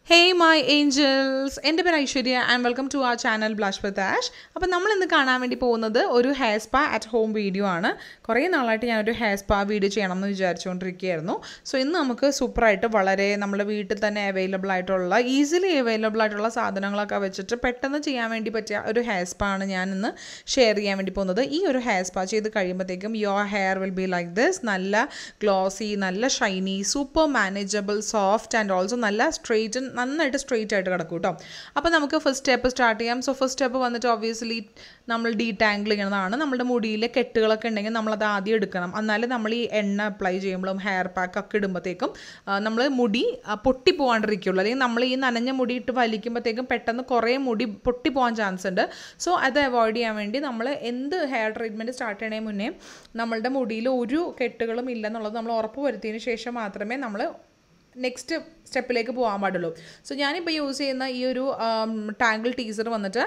Hey my angels എൻ്റെ പേര് Aishwarya and welcome to our channel blush with Ash അപ്പോൾ നമ്മൾ ഇന്ന് കാണാൻ വേണ്ടി പോകുന്നത് ഒരു hair spa at home video ആണ് കുറേ നാളായിട്ട് ഞാനൊരു ഹെയർ സ്പാ വീഡിയോ ചെയ്യണം എന്ന് വിചാരിച്ചുകൊണ്ടിരിക്കുകയായിരുന്നു സോ ഇന്ന് നമുക്ക് സൂപ്പറായിട്ട് വളരെ നമ്മുടെ വീട്ടിൽ തന്നെ അവൈലബിൾ ആയിട്ടുള്ള ഈസിലി അവൈലബിൾ ആയിട്ടുള്ള സാധനങ്ങളൊക്കെ വെച്ചിട്ട് പെട്ടെന്ന് ചെയ്യാൻ വേണ്ടി പറ്റിയ ഒരു ഹെയർ സ്പാ ആണ് ഞാൻ ഇന്ന് ഷെയർ ചെയ്യാൻ വേണ്ടി പോകുന്നത് ഈ ഒരു ഹെയർ സ്പാ ചെയ്ത് കഴിയുമ്പോഴത്തേക്കും your hair will be like this നല്ല ഗ്ലോസി നല്ല shiny super manageable soft and also നല്ല സ്ട്രെയിറ്റ് നന്നായിട്ട് സ്ട്രെയിറ്റ് ആയിട്ട് കിടക്കും കേട്ടോ അപ്പോൾ നമുക്ക് ഫസ്റ്റ് സ്റ്റെപ്പ് സ്റ്റാർട്ട് ചെയ്യാം സോ ഫസ്റ്റ് സ്റ്റെപ്പ് വന്നിട്ട് ഒബ്വിയസ്ലി നമ്മൾ ഡീടാങ്കിൾ ചെയ്യണതാണ് നമ്മുടെ മുടിയിലെ കെട്ടുകളൊക്കെ ഉണ്ടെങ്കിൽ നമ്മളത് ആദ്യം എടുക്കണം എന്നാലും നമ്മൾ ഈ എണ്ണ അപ്ലൈ ചെയ്യുമ്പോഴും ഹെയർ പാക്ക് ഒക്കെ ഇടുമ്പോഴത്തേക്കും നമ്മൾ മുടി ആ, പൊട്ടിപ്പോവാണ്ടിരിക്കുള്ളൂ അല്ലെങ്കിൽ നമ്മൾ ഈ നനഞ്ഞ മുടി ഇട്ട് വലിക്കുമ്പോഴത്തേക്കും പെട്ടെന്ന് കുറേ മുടി പൊട്ടിപ്പോകാൻ ചാൻസ് ഉണ്ട് സോ അത് അവോയ്ഡ് ചെയ്യാൻ വേണ്ടി നമ്മൾ എന്ത് ഹെയർ ട്രീറ്റ്മെൻറ്റ് സ്റ്റാർട്ട് ചെയ്യണേ മുന്നേ നമ്മളുടെ മുടിയിൽ ഒരു കെട്ടുകളും ഇല്ലെന്നുള്ളത് നമ്മൾ ഉറപ്പ് വരുത്തിയതിന് ശേഷം മാത്രമേ നമ്മൾ നെക്സ്റ്റ് സ്റ്റെപ്പിലേക്ക് പോകാൻ പാടുള്ളൂ സോ ഞാനിപ്പോൾ യൂസ് ചെയ്യുന്ന ഈ ഒരു ടാങ്കിൾ ടീസർ വന്നിട്ട്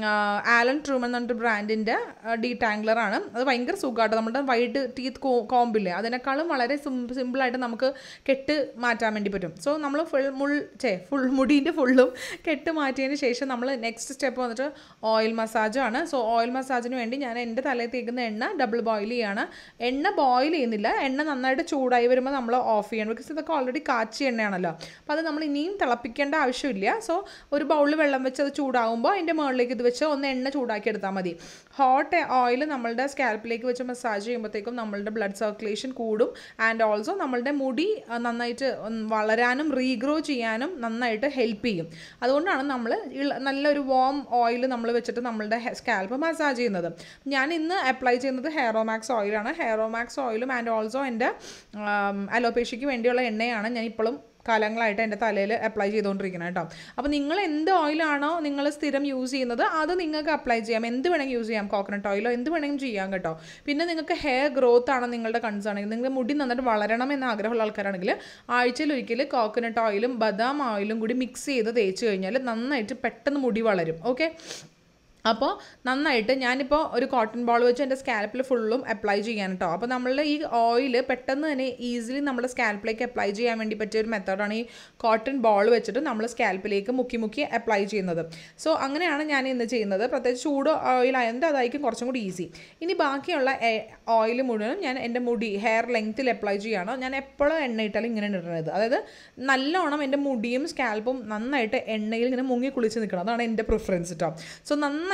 ആലൻ ട്രൂമൻ എന്ന് പറഞ്ഞിട്ട് ബ്രാൻഡിൻ്റെ ഡീ ടാങ്കളറാണ് അത് ഭയങ്കര സുഖമായിട്ട് നമ്മുടെ വൈഡ് ടീത്ത് കോമ്പില്ലേ അതിനേക്കാളും വളരെ സിമ്പിളായിട്ട് നമുക്ക് കെട്ട് മാറ്റാൻ വേണ്ടി പറ്റും സോ നമ്മൾ ഫുൾ മുൾ ചേ ഫുൾ മുടീൻ്റെ ഫുള്ളും കെട്ട് മാറ്റിയതിന് ശേഷം നമ്മൾ നെക്സ്റ്റ് സ്റ്റെപ്പ് വന്നിട്ട് ഓയിൽ മസാജാണ് സോ ഓയിൽ മസാജിന് വേണ്ടി ഞാൻ എൻ്റെ തലയിൽ തേക്കുന്ന എണ്ണ ഡബിൾ ബോയിൽ ചെയ്യാണ് എണ്ണ ബോയിൽ ചെയ്യുന്നില്ല എണ്ണ നന്നായിട്ട് ചൂടായി വരുമ്പോൾ നമ്മൾ ഓഫ് ചെയ്യണം ബിക്കോസ് ഇതൊക്കെ ഓൾറെഡി കാച്ചി എണ്ണയാണല്ലോ അപ്പോൾ അത് നമ്മൾ ഇനിയും തിളപ്പിക്കേണ്ട ആവശ്യമില്ല സോ ഒരു ബൗളിൽ വെള്ളം വെച്ച് അത് ചൂടാകുമ്പോൾ അതിൻ്റെ മുകളിലേക്ക് ഇത് വെച്ച് ഒന്ന് എണ്ണ ചൂടാക്കി എടുത്താൽ മതി ഹോട്ട് ഓയിൽ നമ്മളുടെ സ്കാൽപ്പിലേക്ക് വെച്ച് മസാജ് ചെയ്യുമ്പോഴത്തേക്കും നമ്മളുടെ ബ്ലഡ് സർക്കുലേഷൻ കൂടും ആൻഡ് ഓൾസോ നമ്മളുടെ മുടി ആ, നന്നായിട്ട് ഉം, വളരാനും റീഗ്രോ ചെയ്യാനും നന്നായിട്ട് ഹെൽപ്പ് ചെയ്യും അതുകൊണ്ടാണ് നമ്മൾ നല്ലൊരു വാം ഓയിൽ നമ്മൾ വെച്ചിട്ട് നമ്മളുടെ സ്കാൽപ്പ് മസാജ് ചെയ്യുന്നത് ഞാൻ ഇന്ന് അപ്ലൈ ചെയ്യുന്നത് ഹെയറോമാക്സ് ഓയിലാണ് ഹെയറോമാക്സ് ഓയിലും ആൻഡ് ഓൾസോ എൻ്റെ അലോപേഷ്യയ്ക്ക് വേണ്ടിയുള്ള എണ്ണയാണ് ഞാൻ ഇപ്പോഴും കാലങ്ങളായിട്ട് എൻ്റെ തലയിൽ അപ്ലൈ ചെയ്തുകൊണ്ടിരിക്കുന്നത് കേട്ടോ അപ്പോൾ നിങ്ങൾ എന്ത് ഓയിലാണോ നിങ്ങൾ സ്ഥിരം യൂസ് ചെയ്യുന്നത് അത് നിങ്ങൾക്ക് അപ്ലൈ ചെയ്യാം എന്ത് വേണമെങ്കിൽ യൂസ് ചെയ്യാം കോക്കനട്ട് ഓയിലോ എന്ത് വേണമെങ്കിലും ചെയ്യാം കേട്ടോ പിന്നെ നിങ്ങൾക്ക് ഹെയർ ഗ്രോത്ത് ആണ് നിങ്ങളുടെ കൺസേൺ ആണെങ്കിൽ നിങ്ങളുടെ മുടി നന്നായിട്ട് വളരണം എന്ന ആഗ്രഹമുള്ള ആൾക്കാരാണെങ്കിൽ ആഴ്ചയിൽ ഒരിക്കൽ കോക്കനട്ട് ഓയിലും ബദാം ഓയിലും കൂടി മിക്സ് ചെയ്ത് തേച്ച് കഴിഞ്ഞാൽ നന്നായിട്ട് പെട്ടെന്ന് മുടി വളരും ഓക്കെ അപ്പോൾ നന്നായിട്ട് ഞാനിപ്പോൾ ഒരു കോട്ടൺ ബോൾ വെച്ച് എൻ്റെ സ്കാൽപ്പിൽ ഫുള്ളും അപ്ലൈ ചെയ്യാൻ കേട്ടോ അപ്പോൾ നമ്മളുടെ ഈ ഓയിൽ പെട്ടെന്ന് തന്നെ ഈസിലി നമ്മുടെ സ്കാൽപ്പിലേക്ക് അപ്ലൈ ചെയ്യാൻ വേണ്ടി പറ്റിയ ഒരു മെത്തേഡാണ് ഈ കോട്ടൺ ബോൾ വെച്ചിട്ട് നമ്മൾ സ്കാൽപ്പിലേക്ക് മുക്കി മുക്കി അപ്ലൈ ചെയ്യുന്നത് സോ അങ്ങനെയാണ് ഞാൻ ഇന്ന് ചെയ്യുന്നത് പ്രത്യേകിച്ച് ചൂട് ഓയിൽ ആയതുകൊണ്ട് അതായിരിക്കും കുറച്ചും കൂടി ഈസി ഇനി ബാക്കിയുള്ള ഓയിൽ മുഴുവനും ഞാൻ എൻ്റെ മുടി ഹെയർ ലെങ്ത്തിൽ അപ്ലൈ ചെയ്യണം ഞാൻ എപ്പോഴും എണ്ണ ഇട്ടാലും ഇങ്ങനെ ഇടുന്നത് അതായത് നല്ലോണം എൻ്റെ മുടിയും സ്കാൽപ്പും നന്നായിട്ട് എണ്ണയിൽ ഇങ്ങനെ മുങ്ങി കുളിച്ച് നിൽക്കണം അതാണ് എൻ്റെ പ്രിഫറൻസ് കേട്ടോ സോ നന്നായിട്ട്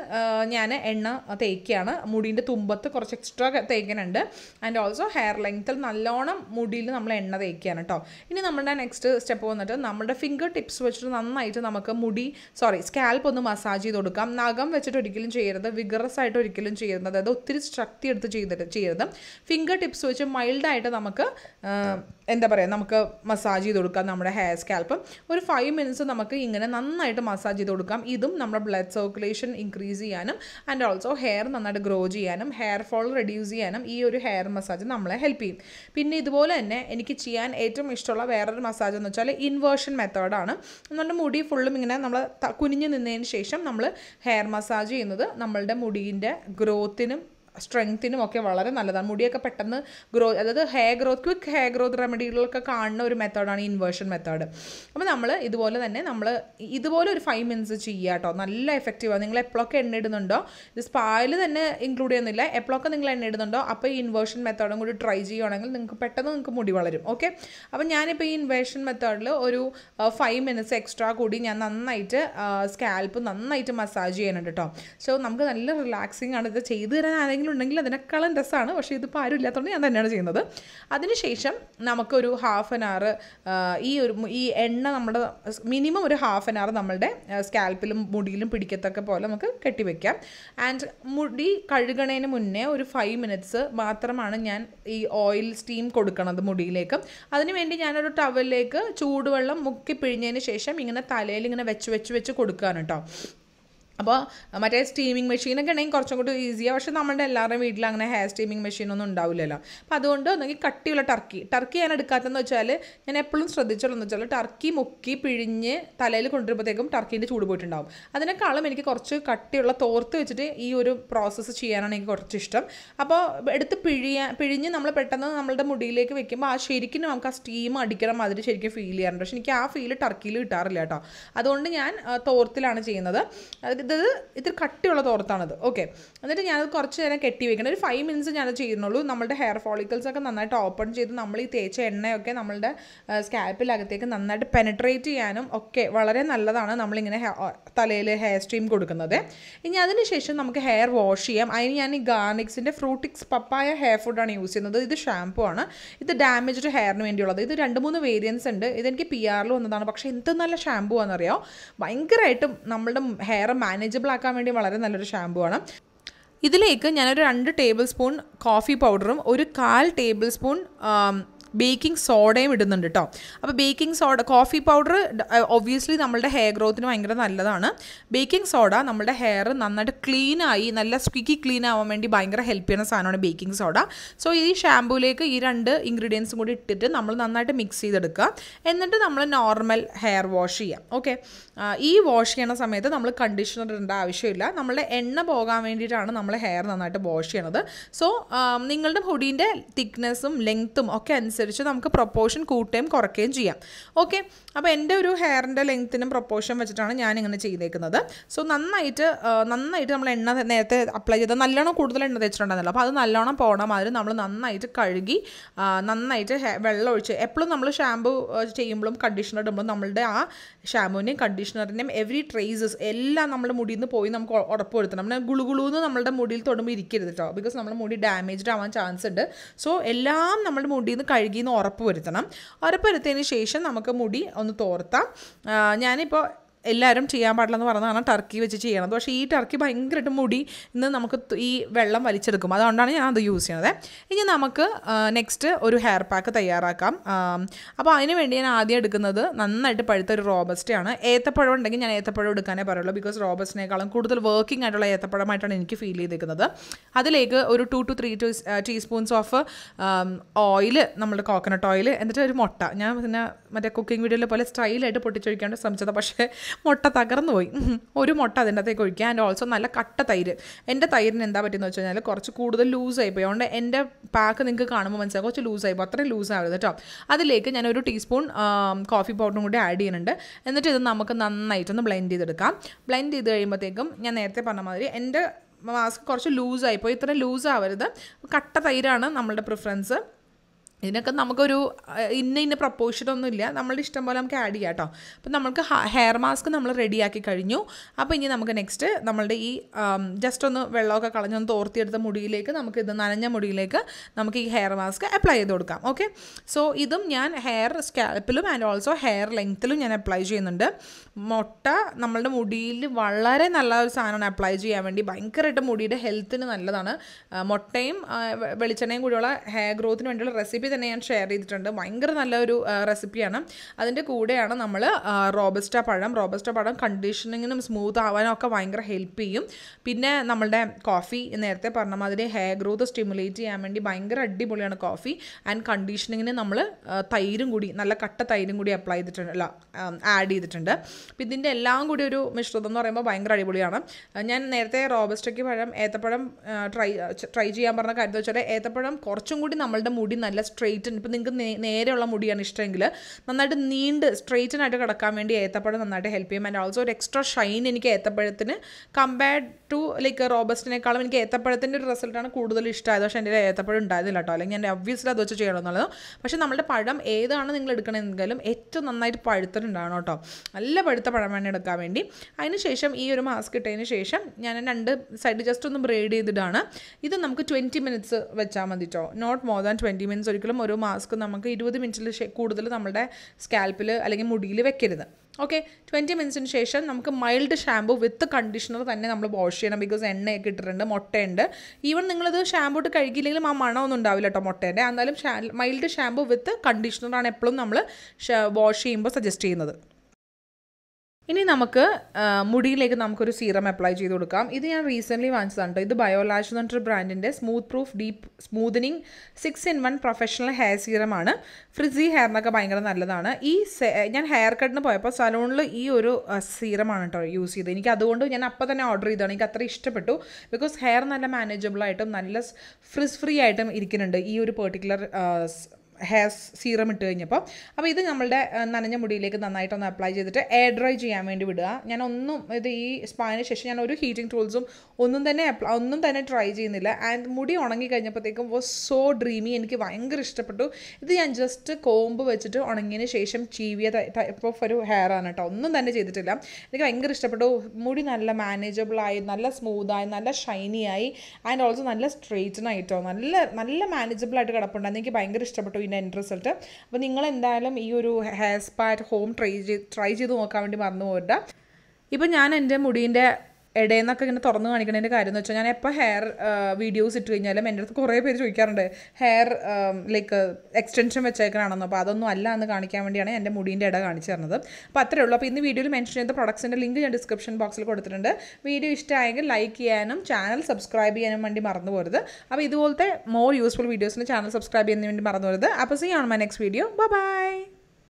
ഞാൻ എണ്ണ തേക്കുകയാണ് മുടീൻ്റെ തുമ്പത്ത് കുറച്ച് എക്സ്ട്രാ തേക്കാനുണ്ട് ആൻഡ് ഓൾസോ ഹെയർ ലെങ്ത്തിൽ നല്ലോണം മുടിയിൽ നമ്മൾ എണ്ണ തേക്കുകയാണ് കേട്ടോ ഇനി നമ്മുടെ നെക്സ്റ്റ് സ്റ്റെപ്പ് വന്നിട്ട് നമ്മുടെ ഫിംഗർ ടിപ്സ് വെച്ചിട്ട് നന്നായിട്ട് നമുക്ക് മുടി സോറി സ്കാൽപ്പ് ഒന്ന് മസാജ് ചെയ്ത് കൊടുക്കാം നഖം വെച്ചിട്ട് ഒരിക്കലും ചെയ്യരുത് വിഗറസ് ആയിട്ട് ഒരിക്കലും ചെയ്യരുത് അതായത് ഒത്തിരി ശക്തി എടുത്ത് ചെയ്തിട്ട് ചെയ്യരുത് ഫിംഗർ ടിപ്സ് വെച്ച് മൈൽഡായിട്ട് നമുക്ക് ആ, എന്താ പറയുക നമുക്ക് മസാജ് ചെയ്ത് കൊടുക്കാം നമ്മുടെ ഹെയർ സ്കാൽപ്പ് ഒരു ഫൈവ് മിനിറ്റ്സ് നമുക്ക് ഇങ്ങനെ നന്നായിട്ട് മസാജ് ചെയ്ത് കൊടുക്കാം ഇതും നമ്മുടെ ബ്ലഡ് സർക്കുലേഷൻ ഇൻക്രീസ് ചെയ്യാനും ആൻഡ് ഓൾസോ ഹെയർ നന്നായിട്ട് ഗ്രോ ചെയ്യാനും ഹെയർ ഫോൾ റെഡ്യൂസ് ചെയ്യാനും ഈ ഒരു ഹെയർ മസാജ് നമ്മളെ ഹെൽപ്പ് ചെയ്യും പിന്നെ ഇതുപോലെ തന്നെ എനിക്ക് ചെയ്യാൻ ഏറ്റവും ഇഷ്ടമുള്ള വേറൊരു മസാജ് എന്ന് വെച്ചാൽ ഇൻവേർഷൻ മെത്തേഡാണ് നമ്മുടെ മുടി ഫുള്ളും ഇങ്ങനെ നമ്മൾ ത- കുനിഞ്ഞ് നിന്നതിന് ശേഷം നമ്മൾ ഹെയർ മസാജ് ചെയ്യുന്നത് നമ്മളുടെ മുടീൻ്റെ ഗ്രോത്തിനും സ്ട്രെങ്ത്തിനും ഒക്കെ വളരെ നല്ലതാണ് മുടിയൊക്കെ പെട്ടെന്ന് ഗ്രോ അതായത് hair growth quick hair growth റെമഡികളൊക്കെ കാണുന്ന ഒരു മെത്തേഡാണ് ഇൻവേർഷൻ മെത്തേഡ് അപ്പോൾ നമ്മൾ ഇതുപോലെ തന്നെ നമ്മൾ ഇതുപോലെ ഒരു ഫൈവ് മിനിറ്റ്സ് ചെയ്യുക കേട്ടോ നല്ല എഫക്റ്റീവാണ് നിങ്ങൾ എപ്പോഴൊക്കെ എണ്ണ ഇടുന്നുണ്ടോ ഇത് സ്പായിൽ തന്നെ ഇൻക്ലൂഡ് ചെയ്യുന്നില്ല എപ്പോഴൊക്കെ നിങ്ങൾ എണ്ണ ഇടുന്നുണ്ടോ അപ്പോൾ ഈ ഇൻവേർഷൻ മെത്തേഡും കൂടി ട്രൈ ചെയ്യുകയാണെങ്കിൽ നിങ്ങൾക്ക് പെട്ടെന്ന് നിങ്ങൾക്ക് മുടി വളരും ഓക്കെ അപ്പോൾ ഞാനിപ്പോൾ ഈ ഇൻവേർഷൻ മെത്തേഡിൽ ഒരു ഫൈവ് മിനിറ്റ്സ് എക്സ്ട്രാ കൂടി ഞാൻ നന്നായിട്ട് സ്കാൽപ്പ് നന്നായിട്ട് മസാജ് ചെയ്യുന്നുണ്ട് കേട്ടോ സോ നമുക്ക് നല്ല റിലാക്സിങ് ആണ് ഇത് ചെയ്തു തരാൻ ആരെങ്കിലും ഉണ്ടെങ്കിൽ അതിനേക്കാളും രസമാണ് പക്ഷേ ഇതിപ്പോൾ ആരും ഇല്ലാത്തതുകൊണ്ട് ഞാൻ തന്നെയാണ് ചെയ്യുന്നത് അതിനുശേഷം നമുക്കൊരു ഹാഫ് ആൻ അവർ ഈ ഒരു ഈ എണ്ണ നമ്മുടെ മിനിമം ഒരു ഹാഫ് ആൻ അവർ നമ്മളുടെ സ്കാൽപ്പിലും മുടിയിലും പിടിക്കത്തക്ക പോലെ നമുക്ക് കെട്ടിവെക്കാം ആൻഡ് മുടി കഴുകണതിന് മുന്നേ ഒരു ഫൈവ് മിനിറ്റ്സ് മാത്രമാണ് ഞാൻ ഈ ഓയിൽ സ്റ്റീം കൊടുക്കണത് മുടിയിലേക്ക് അതിനുവേണ്ടി ഞാനൊരു ടവലിലേക്ക് ചൂടുവെള്ളം മുക്കി പിഴിഞ്ഞതിന് ശേഷം ഇങ്ങനെ തലയിൽ ഇങ്ങനെ വെച്ച് വെച്ച് വെച്ച് കൊടുക്കുകയാണ് കേട്ടോ അപ്പോൾ മറ്റേ സ്റ്റീമിംഗ് മെഷീനൊക്കെ ഉണ്ടെങ്കിൽ കുറച്ചും കൂടി ഈസിയാണ് പക്ഷേ നമ്മുടെ എല്ലാവരുടെയും വീട്ടിൽ അങ്ങനെ ഹെയർ സ്റ്റീമിംഗ് മെഷീനൊന്നും ഉണ്ടാവില്ലല്ലോ അപ്പോൾ അതുകൊണ്ട് ഒന്നെങ്കിൽ കട്ടിയുള്ള ടർക്കി ടർക്കി ഞാൻ എടുക്കാത്തതെന്ന് വെച്ചാൽ ഞാൻ എപ്പോഴും ശ്രദ്ധിച്ചുള്ളതെന്ന് വെച്ചാൽ ടർക്കി മുക്കി പിഴിഞ്ഞ് തലയിൽ കൊണ്ടുവരുമ്പോഴത്തേക്കും ടർക്കീൻ്റെ ചൂട് പോയിട്ടുണ്ടാവും അതിനേക്കാളും എനിക്ക് കുറച്ച് കട്ടിയുള്ള തോർത്ത് വെച്ചിട്ട് ഈ ഒരു പ്രോസസ്സ് ചെയ്യാനാണ് എനിക്ക് കുറച്ച് ഇഷ്ടം അപ്പോൾ എടുത്ത് പിഴിയാൻ പിഴിഞ്ഞ് നമ്മൾ പെട്ടെന്ന് നമ്മളുടെ മുടിയിലേക്ക് വെക്കുമ്പോൾ ആ ശരിക്കും നമുക്ക് ആ സ്റ്റീം അടിക്കണം മാതിരി ശരിക്കും ഫീൽ ചെയ്യാറുണ്ട് പക്ഷേ എനിക്ക് ആ ഫീൽ ടർക്കിയിൽ കിട്ടാറില്ല കേട്ടോ അതുകൊണ്ട് ഞാൻ ആ, തോർത്തിലാണ് ചെയ്യുന്നത് അത് ഇത് ഇത് കട്ടിയുള്ള തോർത്താണത് ഓക്കെ എന്നിട്ട് ഞാനത് കുറച്ച് നേരം കെട്ടി വെക്കണം ഒരു ഫൈവ് മിനിറ്റ്സ് ഞാനത് ചെയ്യുന്നുള്ളൂ നമ്മുടെ ഹെയർ ഫോളിക്കിൾസ് ഒക്കെ നന്നായിട്ട് ഓപ്പൺ ചെയ്ത് നമ്മൾ ഈ തേച്ച എണ്ണയൊക്കെ നമ്മളുടെ സ്കാൽപ്പിലകത്തേക്ക് നന്നായിട്ട് പെനട്രേറ്റ് ചെയ്യാനും ഒക്കെ വളരെ നല്ലതാണ് നമ്മളിങ്ങനെ തലയിൽ ഹെയർ സ്ട്രീം കൊടുക്കുന്നത് ഇനി അതിനുശേഷം നമുക്ക് ഹെയർ വാഷ് ചെയ്യാം അതിന് ഞാൻ ഈ ഗാർണിക്സിൻ്റെ ഫ്രൂട്ടിക്സ് പപ്പായ ഹെയർ ഫുഡാണ് യൂസ് ചെയ്യുന്നത് ഇത് ഷാമ്പു ആണ് ഇത് ഡാമേജ്ഡ് ഹെയറിന് വേണ്ടിയുള്ളത് ഇത് രണ്ട് മൂന്ന് വേരിയൻസ് ഉണ്ട് ഇതെനിക്ക് പി ആറിൽ വന്നതാണ് പക്ഷേ എന്ത് നല്ല ഷാമ്പു ആണെന്നറിയോ ഭയങ്കരമായിട്ടും നമ്മളുടെ ഹെയർ മാനേജബിൾ ആക്കാൻ വേണ്ടി വളരെ നല്ലൊരു ഷാമ്പു ആണ് ഇതിലേക്ക് ഞാനൊരു രണ്ട് ടേബിൾ സ്പൂൺ കോഫി പൗഡറും ഒരു കാൽ ടേബിൾ സ്പൂൺ ബേക്കിംഗ് സോഡയും ഇടുന്നുണ്ട് കേട്ടോ അപ്പോൾ baking soda coffee powder obviously നമ്മളുടെ ഹെയർ ഗ്രോത്തിന് ഭയങ്കര നല്ലതാണ് ബേക്കിംഗ് സോഡ നമ്മുടെ ഹെയർ നന്നായിട്ട് ക്ലീൻ ആയി നല്ല സ്ക്വിക്കി ക്ലീൻ ആവാൻ വേണ്ടി ഭയങ്കര ഹെൽപ്പ് ചെയ്യുന്ന സാധനമാണ് ബേക്കിംഗ് സോഡ സോ ഈ ഷാമ്പൂയിലേക്ക് ഈ രണ്ട് ഇൻഗ്രീഡിയൻസും കൂടി ഇട്ടിട്ട് നമ്മൾ നന്നായിട്ട് മിക്സ് ചെയ്തെടുക്കുക എന്നിട്ട് നമ്മൾ നോർമൽ ഹെയർ വാഷ് ചെയ്യാം ഓക്കെ ഈ വാഷ് ചെയ്യണ സമയത്ത് നമ്മൾ കണ്ടീഷണർ ഇടേണ്ട ആവശ്യമില്ല നമ്മളുടെ എണ്ണ പോകാൻ വേണ്ടിയിട്ടാണ് നമ്മൾ ഹെയർ നന്നായിട്ട് വാഷ് ചെയ്യണത് സോ നിങ്ങളുടെ മുടീൻ്റെ തിക്നെസ്സും ലെങ്ത്തും ഒക്കെ അനുസരിച്ച് നമുക്ക് പ്രൊപ്പോർഷൻ കൂട്ടുകയും കുറയ്ക്കുകയും ചെയ്യാം ഓക്കെ അപ്പോൾ എൻ്റെ ഒരു ഹെയറിൻ്റെ ലെങ്ത്തിനും പ്രൊപ്പോർഷൻ വെച്ചിട്ടാണ് ഞാൻ ഇങ്ങനെ ചെയ്തേക്കുന്നത് സോ നന്നായിട്ട് ആ, നന്നായിട്ട് നമ്മൾ എണ്ണ നേരത്തെ അപ്ലൈ ചെയ്ത് നല്ലോണം കൂടുതൽ എണ്ണ തേച്ചിട്ടുണ്ടായിരുന്നല്ലോ അപ്പോൾ അത് നല്ലോണം പോകണം മാതിരി നമ്മൾ നന്നായിട്ട് കഴുകി ആ, നന്നായിട്ട് ഹെ- വെള്ളം ഒഴിച്ച് എപ്പോഴും നമ്മൾ ഷാമ്പു ചെയ്യുമ്പോഴും കണ്ടീഷണർ ഇടുമ്പോഴും നമ്മളുടെ ആ ഷാമ്പുവിൻ്റെയും കണ്ടീഷണറിൻ്റെയും എവറി ട്രേസസ് എല്ലാം നമ്മുടെ മുടിയിൽ നിന്ന് പോയി നമുക്ക് ഉ- ഉറപ്പ് വരുത്തണം നമ്മൾ ഗുളുഗുളൂന്ന് നമ്മുടെ മുടിയിൽ തൊടുമ്പോൾ ഇരിക്കരുത് കേട്ടോ ബിക്കോസ് നമ്മുടെ മുടി ഡാമേജ്ഡ് ആവാൻ ചാൻസ് ഉണ്ട് സോ എല്ലാം നമ്മുടെ മുടിയിൽ നിന്ന് കഴുകിയെന്ന് ഉറപ്പ് വരുത്തണം ഉറപ്പ് വരുത്തിയതിന് ശേഷം നമുക്ക് മുടി ഒന്ന് തോർത്താം ആ, ഞാനിപ്പോൾ എല്ലാവരും ചെയ്യാൻ പാടില്ലെന്ന് പറഞ്ഞതാണ് ടർക്കി വെച്ച് ചെയ്യണത് പക്ഷേ ഈ ടർക്കി ഭയങ്കരമായിട്ട് മുടി ഇന്ന് നമുക്ക് ത- ഈ വെള്ളം വലിച്ചെടുക്കും അതുകൊണ്ടാണ് ഞാൻ അത് യൂസ് ചെയ്യണത് ഇനി നമുക്ക് നെക്സ്റ്റ് ഒരു ഹെയർ പാക്ക് തയ്യാറാക്കാം അപ്പോൾ അതിന് വേണ്ടി ഞാൻ ആദ്യം എടുക്കുന്നത് നന്നായിട്ട് പഴുത്ത ഒരു റോബസ്റ്റയാണ് ഏത്തപ്പഴം ഉണ്ടെങ്കിൽ ഞാൻ ഏത്തപ്പഴം എടുക്കാനേ പറയുള്ളൂ ബിക്കോസ് റോബസ്റ്റിനേക്കാളും കൂടുതൽ വർക്കിംഗ് ആയിട്ടുള്ള ഏത്തപ്പഴമായിട്ടാണ് എനിക്ക് ഫീൽ ചെയ്തേക്കുന്നത് അതിലേക്ക് ഒരു two two three two teaspoons of oil നമ്മുടെ കോക്കനട്ട് ഓയിൽ എന്നിട്ട് ഒരു മുട്ട ഞാൻ പിന്നെ മറ്റേ കുക്കിംഗ് വീഡിയോയിലെ പോലെ സ്റ്റൈലായിട്ട് പൊട്ടിച്ചൊഴിക്കാണ്ട് ശ്രമിച്ചത് പക്ഷേ മുട്ട തകർന്നു പോയി ഉം. ഒരു മുട്ട അതിൻ്റെ അകത്തേക്ക് ഒഴിക്കുക ആൻഡ് ഓൾസോ നല്ല കട്ട തൈര് എൻ്റെ തൈരിന് എന്താ പറ്റിയെന്ന് വെച്ച് കഴിഞ്ഞാൽ കുറച്ച് കൂടുതൽ ലൂസായി പോയി അതുകൊണ്ട് എൻ്റെ പാക്ക് നിങ്ങൾക്ക് കാണുമ്പോൾ മനസ്സിലാവും കുറച്ച് ലൂസായി പോയി അത്രയും ലൂസ് ആവരുത് കേട്ടോ അതിലേക്ക് ഞാൻ ഒരു ടീസ്പൂൺ കോഫി പൗഡറും കൂടി ആഡ് ചെയ്യുന്നുണ്ട് എന്നിട്ട് ഇത് നമുക്ക് നന്നായിട്ടൊന്ന് ബ്ലെൻഡ് ചെയ്തെടുക്കാം ബ്ലെൻഡ് ചെയ്ത് കഴിയുമ്പോഴത്തേക്കും ഞാൻ നേരത്തെ പറഞ്ഞ മാതിരി എൻ്റെ മാസ്ക് കുറച്ച് ലൂസായി പോയി ഇത്ര ലൂസ് ആവരുത് കട്ട തൈരാണ് നമ്മളുടെ പ്രിഫറൻസ് ഇതിനൊക്കെ നമുക്കൊരു അഹ്, ഇന്ന ഇന്ന പ്രപ്പോർഷൻ ഒന്നും ഇല്ല നമ്മളുടെ ഇഷ്ടം പോലെ നമുക്ക് ആഡ് ചെയ്യാം കേട്ടോ അപ്പം നമുക്ക് ഹെയർ മാസ്ക് നമ്മൾ റെഡിയാക്കി കഴിഞ്ഞു അപ്പോൾ ഇനി നമുക്ക് നെക്സ്റ്റ് നമ്മളുടെ ഈ ജസ്റ്റ് ഒന്ന് വെള്ളമൊക്കെ കളഞ്ഞൊന്ന് തോർത്തിയെടുത്ത മുടിയിലേക്ക് നമുക്ക് ഇത് നനഞ്ഞ മുടിയിലേക്ക് നമുക്ക് ഈ ഹെയർ മാസ്ക് അപ്ലൈ ചെയ്ത് കൊടുക്കാം ഓക്കെ സോ ഇതും ഞാൻ ഹെയർ സ്കാൽപ്പിലും ആൻഡ് ഓൾസോ ഹെയർ ലെങ്ത്തിലും ഞാൻ അപ്ലൈ ചെയ്യുന്നുണ്ട് മുട്ട നമ്മളുടെ മുടിയിൽ വളരെ നല്ല ഒരു സാധനമാണ് അപ്ലൈ ചെയ്യാൻ വേണ്ടി ഭയങ്കരമായിട്ട് മുടിയുടെ ഹെൽത്തിന് നല്ലതാണ് ആ, മുട്ടയും ആ, വെ- വെളിച്ചെണ്ണയും കൂടിയുള്ള ഹെയർ ഗ്രോത്തിന് വേണ്ടിയുള്ള റെസിപ്പി തന്നെ ഞാൻ ഷെയർ ചെയ്തിട്ടുണ്ട് ഭയങ്കര നല്ലൊരു ആ, റെസിപ്പിയാണ് അതിൻ്റെ കൂടെയാണ് നമ്മൾ റോബസ്റ്റ പഴം റോബസ്റ്റ പഴം കണ്ടീഷനിങ്ങിനും സ്മൂത്ത് ആവാനും ഒക്കെ ഭയങ്കര ഹെൽപ്പ് ചെയ്യും പിന്നെ നമ്മളുടെ കോഫി നേരത്തെ പറഞ്ഞ മാതിരി ഹെയർ ഗ്രോത്ത് സ്റ്റിമുലേറ്റ് ചെയ്യാൻ വേണ്ടി ഭയങ്കര അടിപൊളിയാണ് കോഫി ആൻഡ് കണ്ടീഷനിങ്ങിന് നമ്മൾ തൈരും കൂടി നല്ല കട്ട തൈരും കൂടി അപ്ലൈ ചെയ്തിട്ടുണ്ട് അല്ല ആഡ് ചെയ്തിട്ടുണ്ട് അപ്പം ഇതിൻ്റെ എല്ലാം കൂടി ഒരു മിശ്രിതം എന്ന് പറയുമ്പോൾ ഭയങ്കര അടിപൊളിയാണ് ആ, ഞാൻ നേരത്തെ റോബസ്റ്റയ്ക്ക് പഴം ഏത്തപ്പഴം ട്രൈ ട്രൈ ചെയ്യാൻ പറഞ്ഞ കാര്യം വെച്ചാൽ ഏത്തപ്പഴം കുറച്ചും കൂടി നമ്മളുടെ മുടി നല്ല സ്ട്രെയിറ്റൻ ഇപ്പം നിങ്ങൾക്ക് നേ- നേരെയുള്ള മുടിയാണ് ഇഷ്ടമെങ്കിൽ നന്നായിട്ട് നീണ്ട് സ്ട്രെയിറ്റൻ ആയിട്ട് കിടക്കാൻ വേണ്ടി ഏത്തപ്പഴം നന്നായിട്ട് ഹെൽപ്പ് ചെയ്യും ആൻഡ് ഓൾസോ ഒരു എക്സ്ട്രാ ഷൈൻ എനിക്ക് ഏത്തപ്പഴത്തിന് കമ്പയർഡ് ടു ലൈക്ക് റോബസ്റ്റിനേക്കാളും എനിക്ക് ഏത്തപ്പഴത്തിൻ്റെ ഒരു റിസൾട്ടാണ് കൂടുതൽ ഇഷ്ടമായത് പക്ഷേ എൻ്റെ ഏത്തപ്പഴം ഉണ്ടായിരുന്നില്ല കേട്ടോ അല്ലെങ്കിൽ ഞാൻ ഒബ്വിയസ്ലി അത് വെച്ച് ചെയ്യണമെന്നുള്ളത് പക്ഷേ നമ്മുടെ പഴം ഏതാണ് നിങ്ങൾ എടുക്കണമെങ്കിലും ഏറ്റവും നന്നായിട്ട് പഴുത്തിട്ടുണ്ടാവണം കേട്ടോ നല്ല പഴുത്ത പഴം വേണം എടുക്കാൻ വേണ്ടി അതിനുശേഷം ഈ ഒരു മാസ്ക് ഇട്ടതിന് ശേഷം ഞാൻ രണ്ട് സൈഡ് ജസ്റ്റ് ഒന്ന് ബ്രേഡ് ചെയ്തിട്ടാണ് ഇത് നമുക്ക് ട്വൻറ്റി മിനിറ്റ്സ് വെച്ചാൽ മതി കേട്ടോ not more than twenty minutes ഒരിക്കലും ഒരു മാസ്ക് നമുക്ക് ഇരുപത് മിനിറ്റിൽ കൂടുതൽ നമ്മുടെ സ്കാൽപ്പിൽ അല്ലെങ്കിൽ മുടിയിൽ വെക്കരുത് ഓക്കെ ട്വൻറ്റി മിനിറ്റ്സിന് ശേഷം നമുക്ക് മൈൽഡ് ഷാമ്പു വിത്ത് കണ്ടീഷണർ തന്നെ നമ്മൾ വാഷ് ചെയ്യണം ബിക്കോസ് എണ്ണയൊക്കെ ഇട്ടിട്ടുണ്ട് മുട്ടയുണ്ട് ഈവൻ നിങ്ങളിത് ഷാമ്പു ഇട്ട് കഴുകിയില്ലെങ്കിലും ആ മണമൊന്നും ഉണ്ടാവില്ല കേട്ടോ മുട്ടേൻ്റെ എന്നാലും മൈൽഡ് ഷാമ്പു വിത്ത് കണ്ടീഷണറാണ് എപ്പോഴും നമ്മൾ വാഷ് ചെയ്യുമ്പോൾ സജസ്റ്റ് ചെയ്യുന്നത് ഇനി നമുക്ക് ആ, മുടിയിലേക്ക് നമുക്കൊരു സീറം അപ്ലൈ ചെയ്ത് കൊടുക്കാം ഇത് ഞാൻ റീസെൻ്റ്ലി വാങ്ങിച്ചതാണ് കേട്ടോ ഇത് ബയോലാഷ് എന്ന് പറഞ്ഞിട്ട് ബ്രാൻഡിൻ്റെ smooth proof deep smoothening six in one professional hair സീറമാണ് ഫ്രിസി ഹെയറിനൊക്കെ ഭയങ്കര നല്ലതാണ് ഈ സെ- ഞാൻ ഹെയർ കട്ടിന് പോയപ്പോൾ സലൂണിൽ ഈ ഒരു സീറമാണ് കേട്ടോ യൂസ് ചെയ്തത് എനിക്ക് അതുകൊണ്ട് ഞാൻ അപ്പോൾ തന്നെ ഓർഡർ ചെയ്തതാണ് എനിക്ക് അത്ര ഇഷ്ടപ്പെട്ടു ബിക്കോസ് ഹെയർ നല്ല മാനേജബിൾ ആയിട്ടും നല്ല ഫ്രിസ് ഫ്രീ ആയിട്ടും ഇരിക്കുന്നുണ്ട് ഈ ഒരു പെർട്ടിക്കുലർ ഹെയർ സീറം ഇട്ട് കഴിഞ്ഞപ്പോൾ അപ്പോൾ ഇത് നമ്മളുടെ ആ, നനഞ്ഞ മുടിയിലേക്ക് നന്നായിട്ടൊന്ന് അപ്ലൈ ചെയ്തിട്ട് എയർ ഡ്രൈ ചെയ്യാൻ വേണ്ടി വിടുക ഞാൻ ഒന്നും ഇത് ഈ സ്പാന് ശേഷം ഞാൻ ഒരു ഹീറ്റിംഗ് ടൂൾസും ഒന്നും തന്നെ apply- ഒന്നും തന്നെ ട്രൈ ചെയ്യുന്നില്ല ആൻഡ് മുടി ഉണങ്ങി കഴിഞ്ഞപ്പോഴത്തേക്കും വാസ് സോ ഡ്രീമി എനിക്ക് ഭയങ്കര ഇഷ്ടപ്പെട്ടു ഇത് ഞാൻ ജസ്റ്റ് കോമ്പ് വെച്ചിട്ട് ഉണങ്ങിയതിന് ശേഷം ചീവിയ ടൈപ്പ് ഓഫ് ഒരു ഹെയർ ആണ് കേട്ടോ ഒന്നും തന്നെ ചെയ്തിട്ടില്ല എനിക്ക് ഭയങ്കര ഇഷ്ടപ്പെട്ടു മുടി നല്ല മാനേജബിൾ ആയി നല്ല സ്മൂത്തായി നല്ല ഷൈനി ആയി ആൻഡ് ഓൾസോ നല്ല സ്ട്രെയിറ്റൻ ആയിട്ടോ നല്ല നല്ല മാനേജബിൾ ആയിട്ട് കിടപ്പുണ്ടായിരുന്നു എനിക്ക് ഭയങ്കര ഇഷ്ടപ്പെട്ടു ഇതിൻ്റെ എൻഡ് റിസൾട്ട് അപ്പോൾ നിങ്ങൾ എന്തായാലും ഈ ഒരു hair spa at home try ചെയ്ത് ട്രൈ ചെയ്ത് നോക്കാൻ വേണ്ടി മറന്നു പോരുക ഇപ്പം ഞാൻ എൻ്റെ മുടീൻ്റെ ഇടയിൽ നിന്നൊക്കെ ഇങ്ങനെ തുറന്ന് കാണിക്കുന്നതിൻ്റെ കാര്യം എന്ന് വെച്ചാൽ ഞാൻ എപ്പോൾ ഹെയർ വീഡിയോസ് ഇട്ട് കഴിഞ്ഞാലും എൻ്റെ അടുത്ത് കുറേ പേര് ചോദിക്കാറുണ്ട് ഹെയർ ലൈക്ക് എക്സ്റ്റൻഷൻ വെച്ചേക്കണാണെന്നോ അപ്പോൾ അതൊന്നും അല്ല എന്ന് കാണിക്കാൻ വേണ്ടിയാണ് എൻ്റെ മുടീൻ്റെ ഇട കാണിച്ചു തരുന്നത് അപ്പോൾ അത്രേ ഉള്ളൂ അപ്പോൾ ഇന്ന് വീഡിയോയിൽ മെൻഷൻ ചെയ്ത പ്രൊഡക്ട്സിൻ്റെ ലിങ്ക് ഞാൻ ഡിസ്ക്രിപ്ഷൻ ബോക്സിൽ കൊടുത്തിട്ടുണ്ട് വീഡിയോ ഇഷ്ടമായെങ്കിൽ ലൈക്ക് ചെയ്യാനും ചാനൽ സബ്സ്ക്രൈബ് ചെയ്യാനും വേണ്ടി മറന്നു പോരുത് അപ്പോൾ ഇതുപോലത്തെ മോർ യൂസ്ഫുൾ വീഡിയോസിന് ചാനൽ സബ്സ്ക്രൈബ് ചെയ്യുന്നതിന് വേണ്ടി മറന്നു പോരുത് അപ്പോൾ see on my next video by